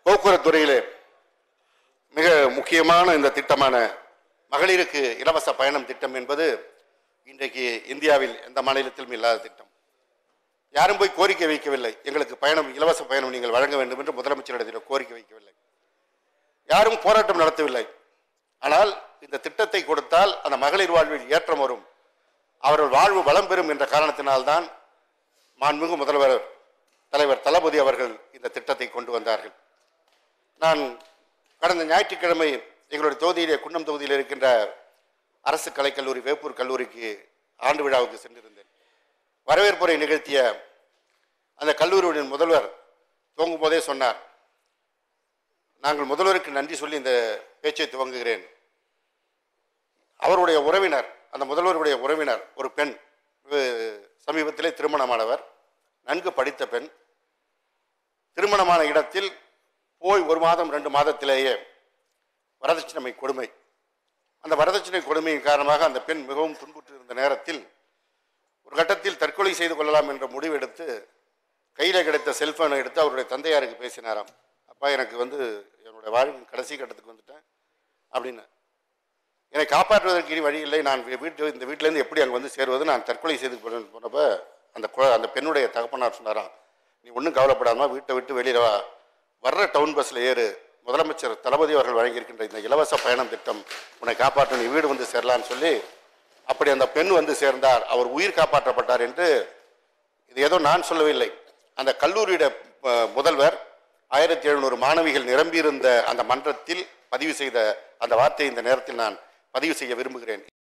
போக்குவரத்து துறையிலே மிக முக்கியமான இந்த திட்டமான மகளிருக்கு இலவச பயணம் திட்டம் என்பது இன்றைக்கு இந்தியாவில் எந்த மாநிலத்திலும் இல்லாத திட்டம் யாரும் போய் கோரிக்கை வைக்கவில்லை எங்களுக்கு பயணம் இலவச பயணம் நீங்கள் வழங்க வேண்டும் என்று முதலமைச்சரிடத்தில் கோரிக்கை வைக்கவில்லை யாரும் போராட்டம் நடத்தவில்லை ஆனால் இந்த திட்டத்தை கொடுத்தால் அந்த மகளிர் வாழ்வில் ஏற்றம் வரும் அவர்கள் வாழ்வு வளம் பெறும் என்ற காரணத்தினால்தான் மாண்புமிகு முதல்வர் தலைவர் தளபதி அவர்கள் இந்த திட்டத்தை கொண்டு வந்தார்கள் நான் கடந்த ஞாயிற்றுக்கிழமை எங்களுடைய தொகுதியிலே குன்னம் தொகுதியில் இருக்கின்ற அரசு கலைக்கல்லூரி வேப்பூர் கல்லூரிக்கு ஆண்டு விழாவுக்கு சென்றிருந்தேன் வரவேற்புரை நிகழ்த்திய அந்த கல்லூரியுடைய முதல்வர் துவங்கும் போதே சொன்னார் நாங்கள் முதல்வருக்கு நன்றி சொல்லி இந்த பேச்சை துவங்குகிறேன் அவருடைய உறவினர் அந்த முதல்வருடைய உறவினர் ஒரு பெண் இவ- சமீபத்திலே திருமணமானவர் நன்கு படித்த பெண் திருமணமான இடத்தில் போய் ஒரு மாதம் ரெண்டு மாதத்திலேயே வரதட்சணை கொடுமை அந்த வரதட்சணை கொடுமையின் காரணமாக அந்த பெண் மிகவும் துன்புற்று இருந்த நேரத்தில் ஒரு கட்டத்தில் தற்கொலை செய்து கொள்ளலாம் என்ற முடிவெடுத்து கையில் கிடைத்த செல்போனை எடுத்து அவருடைய தந்தையாருக்கு பேசினாராம் அப்பா எனக்கு வந்து என்னுடைய வாழ்வின் கடைசி கட்டத்துக்கு வந்துட்டேன் அப்படின்னு என்னை காப்பாற்றுவதற்கு இனி வழி இல்லை நான் வீ- வீட்டு இந்த வீட்டிலேருந்து எப்படி அங்கே வந்து சேருவது நான் தற்கொலை செய்து போனேன் போனப்ப அந்த குழ- அந்த பெண்ணுடைய தகப்பனார் சொன்னாராம் நீ ஒன்றும் கவலைப்படாம வீட்டை விட்டு வெளியில் வா வர்ற டவுன் பஸ்ஸில் ஏறு முதலமைச்சர் தளபதி அவர்கள் வழங்கியிருக்கின்ற இந்த இலவச பயணம் திட்டம் உன்னை காப்பாற்ற நீ வீடு வந்து சேரலான்னு சொல்லி அப்படி அந்த பெண் வந்து சேர்ந்தார் அவர் உயிர் காப்பாற்றப்பட்டார் என்று இது ஏதோ நான் சொல்லவில்லை அந்த கல்லூரியோட அஹ், முதல்வர் ஆயிரத்தி எழுநூறு மாணவிகள் நிரம்பியிருந்த அந்த மன்றத்தில் பதிவு செய்த அந்த வார்த்தையை இந்த நேரத்தில் நான் பதிவு செய்ய விரும்புகிறேன்